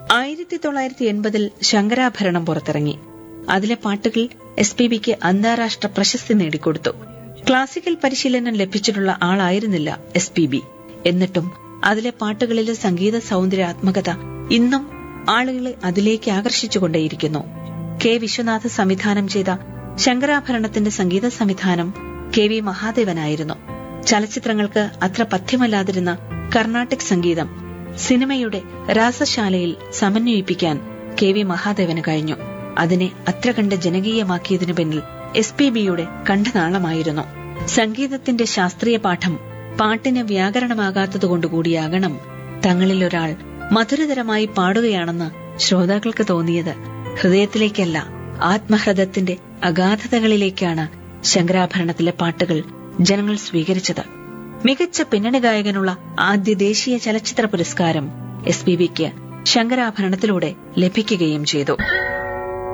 ആയിരത്തി തൊള്ളായിരത്തി എൺപതിൽ ശങ്കരാഭരണം പുറത്തിറങ്ങി അതിലെ പാട്ടുകൾ എസ് പി ബിക്ക് അന്താരാഷ്ട്ര പ്രശസ്തി നേടിക്കൊടുത്തു ക്ലാസിക്കൽ പരിശീലനം ലഭിച്ചിട്ടുള്ള ആളായിരുന്നില്ല എസ് പി ബി എന്നിട്ടും അതിലെ പാട്ടുകളിലെ സംഗീത സൗന്ദര്യാത്മകത ഇന്നും ആളുകളെ അതിലേക്ക് ആകർഷിച്ചുകൊണ്ടേയിരിക്കുന്നു കെ വിശ്വനാഥ് സംവിധാനം ചെയ്ത ശങ്കരാഭരണത്തിന്റെ സംഗീത സംവിധാനം കെ വി മഹാദേവനായിരുന്നു ചലച്ചിത്രങ്ങൾക്ക് അത്ര പഥ്യമല്ലാതിരുന്ന കർണാട്ടിക് സംഗീതം സിനിമയുടെ രാസശാലയിൽ സമന്വയിപ്പിക്കാൻ കെ വി മഹാദേവന് കഴിഞ്ഞു അതിനെ അത്ര കണ്ട് ജനകീയമാക്കിയതിനു പിന്നിൽ എസ് പി ബിയുടെ കണ്ഠനാളമായിരുന്നു സംഗീതത്തിന്റെ ശാസ്ത്രീയ പാഠം പാട്ടിന് വ്യാകരണമാകാത്തതുകൊണ്ടുകൂടിയാകണം തങ്ങളിൽ ഒരാൾ മധുരതരമായി പാടുകയാണെന്ന് ശ്രോതാക്കൾക്ക് തോന്നിയത് ഹൃദയത്തിലേക്കല്ല ആത്മഹൃദത്തിന്റെ അഗാധതകളിലേക്കാണ് ശങ്കരാഭരണത്തിലെ പാട്ടുകൾ ജനങ്ങൾ സ്വീകരിച്ചത് മികച്ച പിന്നണി ഗായകനുള്ള ആദ്യ ദേശീയ ചലച്ചിത്ര പുരസ്കാരം എസ് പി ബിക്ക് ശങ്കരാഭരണത്തിലൂടെ ലഭിക്കുകയും ചെയ്തു